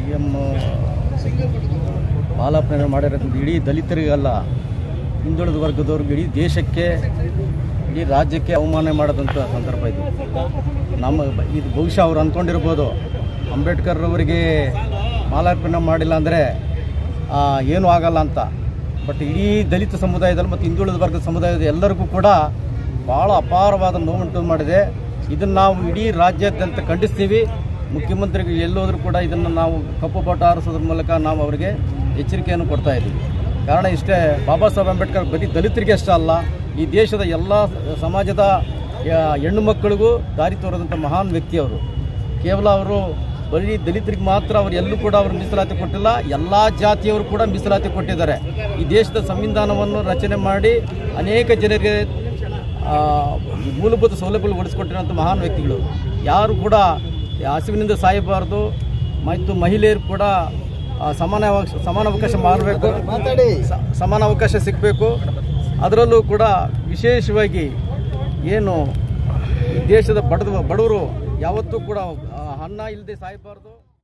C M ಬಾಲಪ್ಪನ ಮಾಡಿರೋದ್ರಿಂದ ಇಡೀ ದಲಿತರಿಗಲ್ಲ ಹಿಂದುಳಿದ ವರ್ಗದವ್ರಿಗೆ ಇಡೀ ದೇಶಕ್ಕೆ ಇಡೀ ರಾಜ್ಯಕ್ಕೆ ಅವಮಾನ ಮಾಡೋದಂಥ ಸಂದರ್ಭ ಇದು ನಮ್ಮ ಬ- ಇದು ಬಹುಶಃ ಅವ್ರು ಅಂದ್ಕೊಂಡಿರ್ಬೋದು ಅಂಬೇಡ್ಕರ್ ಅವರಿಗೆ ಮಾಲಾರ್ಪಣೆ ಮಾಡಿಲ್ಲ ಅಂದರೆ ಏನೂ ಆಗಲ್ಲ ಅಂತ ಬಟ್ ಇಡೀ ದಲಿತ ಸಮುದಾಯದಲ್ಲಿ ಮತ್ತು ಹಿಂದುಳಿದ ವರ್ಗದ ಸಮುದಾಯದ ಎಲ್ಲರಿಗೂ ಕೂಡ ಭಾಳ ಅಪಾರವಾದ ನೋವುಂಟು ಮಾಡಿದೆ ಇದನ್ನು ನಾವು ಇಡೀ ರಾಜ್ಯಾದ್ಯಂತ ಖಂಡಿಸ್ತೀವಿ ಮುಖ್ಯಮಂತ್ರಿಗೆ ಎಲ್ಲೋದ್ರೂ ಕೂಡ ಇದನ್ನು ನಾವು ಕಪ್ಪು ಬಾಟ ಆರಿಸೋದ್ರ ಮೂಲಕ ನಾವು ಅವರಿಗೆ ಎಚ್ಚರಿಕೆಯನ್ನು ಕೊಡ್ತಾ ಇದ್ದೀವಿ ಕಾರಣ ಇಷ್ಟೇ ಬಾಬಾ ಸಾಹೇಬ್ ಅಂಬೇಡ್ಕರ್ ಬರೀ ದಲಿತರಿಗೆ ಅಷ್ಟೇ ಅಲ್ಲ ಈ ದೇಶದ ಎಲ್ಲ ಸಮಾಜದ ಆ, ಹೆಣ್ಣು ಮಕ್ಕಳಿಗೂ ದಾರಿ ತೋರಿದಂಥ ಮಹಾನ್ ವ್ಯಕ್ತಿ ಅವರು ಕೇವಲ ಅವರು ಬರೀ ದಲಿತರಿಗೆ ಮಾತ್ರ ಅವರು ಎಲ್ಲೂ ಕೂಡ ಅವರು ಮೀಸಲಾತಿ ಕೊಟ್ಟಿಲ್ಲ ಎಲ್ಲ ಜಾತಿಯವರು ಕೂಡ ಮೀಸಲಾತಿ ಕೊಟ್ಟಿದ್ದಾರೆ ಈ ದೇಶದ ಸಂವಿಧಾನವನ್ನು ರಚನೆ ಮಾಡಿ ಅನೇಕ ಜನರಿಗೆ ಆ, ಮೂಲಭೂತ ಸೌಲಭ್ಯಗಳು ಒಡಿಸ್ಕೊಟ್ಟಿರೋಂಥ ಮಹಾನ್ ವ್ಯಕ್ತಿಗಳು ಯಾರು ಕೂಡ ಹಸಿವಿನಿಂದ ಸಾಯಬಾರ್ದು ಮತ್ತು ಮಹಿಳೆಯರು ಕೂಡ ಆ, ಸಮಾನ ಅವಕಾಶ ಸಮಾನ ಅವಕಾಶ ಮಾಡಬೇಕು ಸ- ಸಮಾನ ಅವಕಾಶ ಸಿಗಬೇಕು ಅದರಲ್ಲೂ ಕೂಡ ವಿಶೇಷವಾಗಿ ಏನು ಈ ದೇಶದ ಬಡದ ಬಡವರು ಯಾವತ್ತೂ ಕೂಡ ಆ, ಅನ್ನ ಇಲ್ಲದೆ ಸಾಯಬಾರ್ದು